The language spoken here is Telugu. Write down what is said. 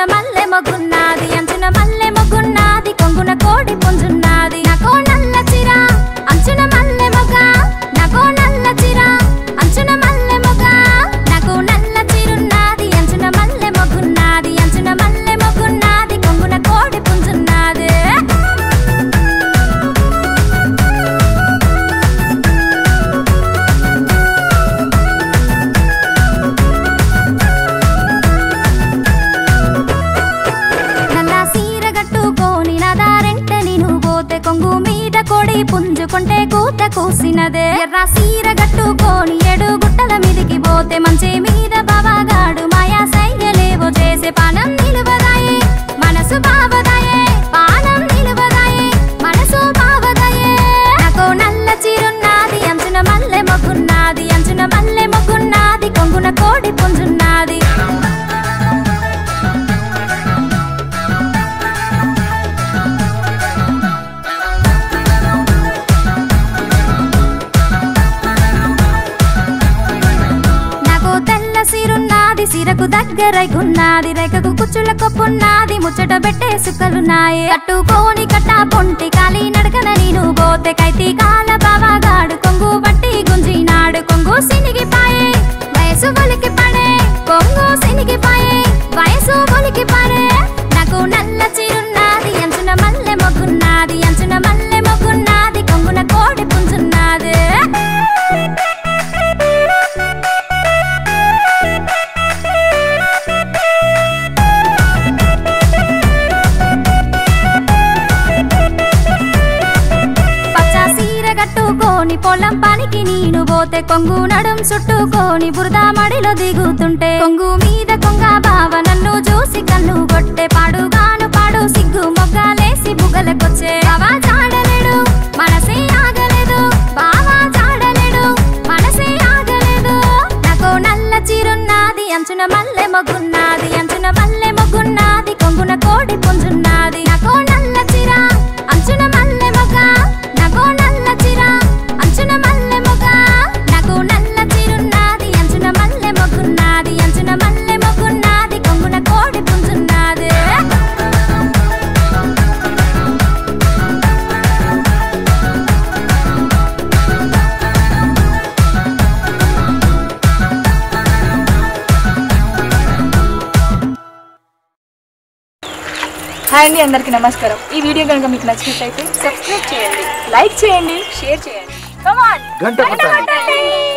మల్లె మొగున్నది అంచున మల్లె మొగున్నది కొంగున కోడి పుంజున్నది నాకో నల్ల చిర అంచున మల్లె మొగ నాకో నల్ల చిర అంచున మల్లె మొగ నాకు నల్ల చిరున్నది అంచున మల్లె మొగున్నది అంచున మల్లె మొగున్నది కొంగున కోడి పుంజున్నది నల్ల సీర కట్టుకోని నా దారెంట నేను పోతే కొంగు మీద కొడి పుంజుకుంటే కూత కూసినదే ఎర్ర సీర కట్టుకోని ఏడు గుట్టల మీదికి పోతే మంచి మీద బాబాగాడు మాయా సైగలేవో చేసే పానం నిలువదాయే మనసు బావదాయే పానం నిలువదాయే మనసు బావదాయే నాకు నల్ల చీరున్నది అంచున మల్లె మొగ్గున్నది అంచున మల్లె మొగ్గున్నది కొంగున కోడి పుంజున్నది నాకు తెల్ల సిరున్నది సిరకు దగ్గరైకున్నది రేఖకు కుచ్చుల కొప్పున్నది ముచ్చట పెట్టే సుక్కలున్నాయి కట్టుకోని కట్ట పొంటి కాలి నడకన నేను పోతే కైతి కాల బావాగాడు కొంగు బట్టి గుంజినాడు కొంగు సినిగిపాయే వయసు ఒలికి పడే కొంగు సినిగిపాయే వయసు ఒలికి పడే నాకు నల్ల చిరున్నది అంచున మల్లె మొగ్గున్నది అంచున మల్లె మొగ్గున్నది కొంగున కోడి పుంజున్నది పచ్చ సీర కట్టుకోని పొలం పనికి నేను పోతే కొంగు నడుం చుట్టుకోని బురద మడిలో దిగుతుంటే కొంగు మీద కొంగ బావ నన్ను చూసి కన్ను కొట్టే పాడుగాను పాడు సిగ్గు మొగ్గలేసి బుగలకొచ్చే బావా జాడలేడు మనసే ఆగలేదు బావా జాడలేడు మనసే ఆగలేదు నాకు నల్ల చీరున్నది అంచున మల్లె మొగ్గున్నది అంచున మల్లె మొగ్గున్నది కొంగున కోడి పుంజున్నది నాకు నల్ల చీర అంచున మల్లె మొగ్గ నాకు నల్ల చీర అంచున మల్లె మొగ్గ నాకు నల్ల చీరున్నది అంచున మల్లె మొగ్గున్నది అంచున మల్లె మొగ్గున్నది కొంగున కోడి పుంజున్నది హాయ్ అండి అందరికీ నమస్కారం ఈ వీడియో కనుక మీకు నచ్చినట్లయితే సబ్స్క్రైబ్ చేయండి లైక్ చేయండి షేర్ చేయండి కమాన్ గంట కొట్టండి